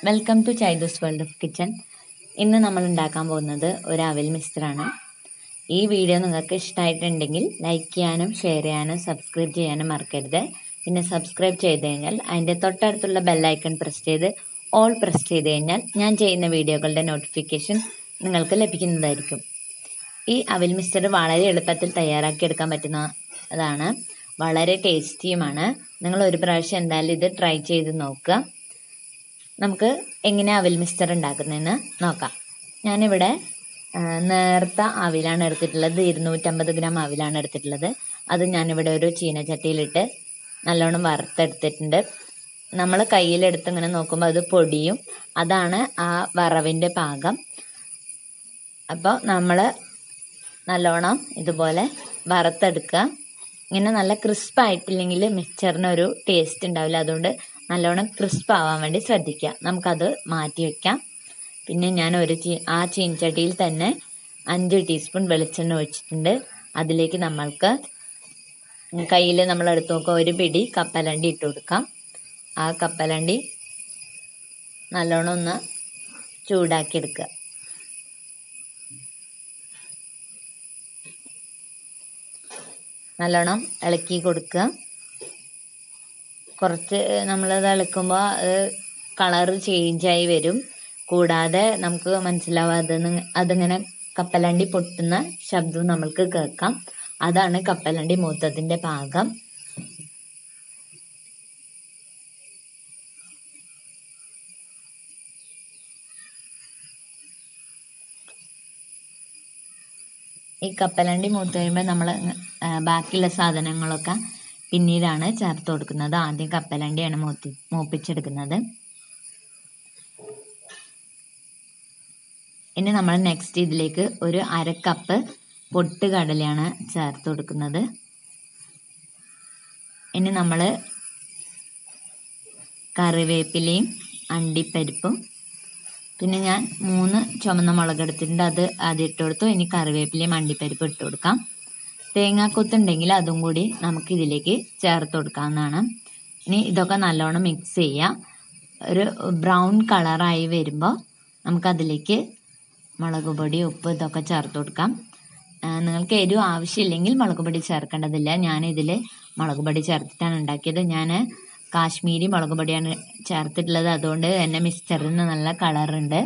welcome to ചൈദൂസ് world of kitchen ഇന്ന് നമ്മൾ ഉണ്ടാക്കാൻ പോകുന്നത് ഒരു അവിൽ മിക്സ്ചറാണ് ഈ വീഡിയോ നിങ്ങൾക്ക് ഇഷ്ടമായിട്ടുണ്ടെങ്കിൽ ലൈക്ക് ചെയ്യാനും ഷെയർ ചെയ്യാനും സബ്സ്ക്രൈബ് ചെയ്യാനും മറക്കരുത് പിന്നെ സബ്സ്ക്രൈബ് ചെയ്ത് കഴിഞ്ഞാൽ അതിൻ്റെ തൊട്ടടുത്തുള്ള ബെല്ലൈക്കൺ പ്രസ് ചെയ്ത് ഓൾ പ്രസ് ചെയ്ത് കഴിഞ്ഞാൽ ഞാൻ ചെയ്യുന്ന വീഡിയോകളുടെ നോട്ടിഫിക്കേഷൻ നിങ്ങൾക്ക് ലഭിക്കുന്നതായിരിക്കും ഈ അവിൽ മിക്സ്ചർ വളരെ എളുപ്പത്തിൽ തയ്യാറാക്കിയെടുക്കാൻ പറ്റുന്നതാണ് വളരെ ടേസ്റ്റിയുമാണ് നിങ്ങൾ ഒരു പ്രാവശ്യം എന്തായാലും ഇത് ട്രൈ ചെയ്ത് നോക്കുക നമുക്ക് എങ്ങനെ അവിൽ മിക്സ്ചർ ഉണ്ടാക്കുന്നതെന്ന് നോക്കാം ഞാനിവിടെ ആ, നേർത്ത അവിലാണ് എടുത്തിട്ടുള്ളത് ഇരുന്നൂറ്റമ്പത് ഗ്രാം അവിലാണ് എടുത്തിട്ടുള്ളത് അത് ഞാനിവിടെ ഒരു ചീനച്ചട്ടിയിലിട്ട് നല്ലോണം വറുത്തെടുത്തിട്ടുണ്ട് നമ്മൾ കയ്യിലെടുത്ത് ഇങ്ങനെ നോക്കുമ്പോൾ അത് പൊടിയും അതാണ് ആ വറവിൻ്റെ പാകം അപ്പോൾ നമ്മൾ നല്ലോണം ഇതുപോലെ വറുത്തെടുക്കുക ഇങ്ങനെ നല്ല ക്രിസ്പ് ആയിട്ടില്ലെങ്കിൽ മിക്സറിന് ഒരു ടേസ്റ്റ് ഉണ്ടാവില്ല അതുകൊണ്ട് നല്ലോണം ക്രിസ്പ് ആവാൻ വേണ്ടി ശ്രദ്ധിക്കുക നമുക്കത് മാറ്റി വെക്കാം പിന്നെ ഞാൻ ഒരു ചീ ആ ചീനച്ചട്ടിയിൽ തന്നെ അഞ്ച് ടീസ്പൂൺ വെളിച്ചെണ്ണ ഒഴിച്ചിട്ടുണ്ട് അതിലേക്ക് നമ്മൾക്ക് കയ്യിൽ നമ്മൾ എടുത്ത് നോക്കുക ഒരു പിടി കപ്പലണ്ടി ഇട്ട് കൊടുക്കാം ആ കപ്പലണ്ടി നല്ലോണം ഒന്ന് ചൂടാക്കി എടുക്കുക നല്ലോണം ഇളക്കി കൊടുക്കുക കുറച്ച് നമ്മളത് ഇളക്കുമ്പോൾ അത് കളറ് ചേഞ്ചായി വരും കൂടാതെ നമുക്ക് മനസ്സിലാവും അത് അതിങ്ങനെ കപ്പലണ്ടി പൊട്ടുന്ന ശബ്ദവും നമ്മൾക്ക് കേൾക്കാം അതാണ് കപ്പലണ്ടി മൂത്തതിൻ്റെ പാകം ഈ കപ്പലണ്ടി മൂത്ത് കഴിയുമ്പോൾ നമ്മൾ ബാക്കിയുള്ള സാധനങ്ങളൊക്കെ പിന്നീടാണ് ചേർത്ത് കൊടുക്കുന്നത് ആദ്യം കപ്പലണ്ടിയാണ് മൂത്തി മൂപ്പിച്ചെടുക്കുന്നത് ഇനി നമ്മൾ നെക്സ്റ്റ് ഇതിലേക്ക് ഒരു അര കപ്പ് പൊട്ട് കടലയാണ് ചേർത്ത് കൊടുക്കുന്നത് ഇനി നമ്മൾ കറിവേപ്പിലയും അണ്ടിപ്പരിപ്പും പിന്നെ ഞാൻ മൂന്ന് ചുമന്ന മുളക് എടുത്തിട്ടുണ്ട് അത് ആദ്യം ഇട്ട് കൊടുത്തു ഇനി കറിവേപ്പിലയും അണ്ടിപ്പരിപ്പ് ഇട്ട് കൊടുക്കാം തേങ്ങാക്കൊത്ത് ഉണ്ടെങ്കിൽ അതും കൂടി നമുക്ക് ഇതിലേക്ക് ചേർത്ത് കൊടുക്കാവുന്നതാണ് ഇനി ഇതൊക്കെ നല്ലോണം മിക്സ് ചെയ്യാം ഒരു ബ്രൗൺ കളറായി വരുമ്പോൾ നമുക്കതിലേക്ക് മുളക് പൊടി ഉപ്പ് ഇതൊക്കെ ചേർത്ത് കൊടുക്കാം ആ, നിങ്ങൾക്ക് എരിവ് ആവശ്യമില്ലെങ്കിൽ മുളക് പൊടി ചേർക്കേണ്ടതില്ല ഞാൻ ഇതിൽ മുളക് പൊടി ചേർത്തിട്ടാണ് ഉണ്ടാക്കിയത് ഞാൻ കാശ്മീരി മുളക് പൊടിയാണ് ചേർത്തിട്ടുള്ളത് അതുകൊണ്ട് തന്നെ മിക്സ്ചറിന് നല്ല കളറുണ്ട്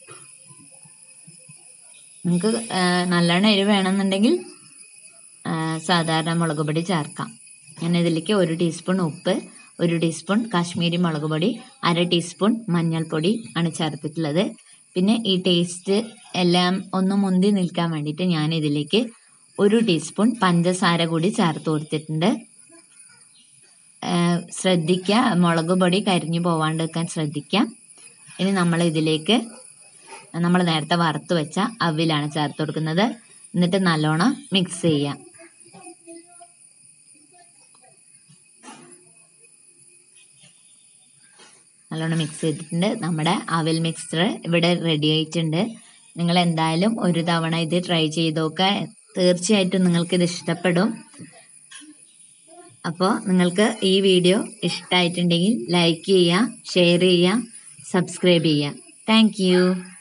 നിങ്ങൾക്ക് നല്ലോണം എരിവ് വേണമെന്നുണ്ടെങ്കിൽ ആ, സാധാരണ മുളക് പൊടി ചേർക്കാം ഞാൻ ഇതിലേക്ക് ഒരു ടീസ്പൂൺ ഉപ്പ് ഒരു ടീസ്പൂൺ കാശ്മീരി മുളക് പൊടി അര ടീസ്പൂൺ മഞ്ഞൾപ്പൊടി ആണ് ചേർത്തിട്ടുള്ളത് പിന്നെ ഈ ടേസ്റ്റ് എല്ലാം ഒന്ന് മുന്തി നിൽക്കാൻ വേണ്ടിയിട്ട് ഞാൻ ഇതിലേക്ക് ഒരു ടീസ്പൂൺ പഞ്ചസാര കൂടി ചേർത്ത് കൊടുത്തിട്ടുണ്ട് ആ, ശ്രദ്ധിക്കുക മുളക് പൊടി കരിഞ്ഞു പോവാണ്ട് വെക്കാൻ ശ്രദ്ധിക്കുക ഇനി നമ്മൾ ഇതിലേക്ക് നമ്മൾ നേരത്തെ വറുത്ത് വെച്ച അവിലാണ് ചേർത്ത് കൊടുക്കുന്നത് എന്നിട്ട് നല്ലോണം മിക്സ് ചെയ്യാം നല്ലോണം മിക്സ് ചെയ്തിട്ടുണ്ട് നമ്മുടെ അവിൽ മിക്സ്ചർ ഇവിടെ റെഡി ആയിട്ടുണ്ട് നിങ്ങൾ എന്തായാലും ഒരു തവണ ഇത് ട്രൈ ചെയ്ത് നോക്കുക തീർച്ചയായിട്ടും നിങ്ങൾക്ക് ഇത് ഇഷ്ടപ്പെടും അപ്പോൾ നിങ്ങൾക്ക് ഈ വീഡിയോ ഇഷ്ടമായിട്ടുണ്ടെങ്കിൽ ലൈക്ക് ചെയ്യുക ഷെയർ ചെയ്യുക സബ്സ്ക്രൈബ് ചെയ്യുക താങ്ക്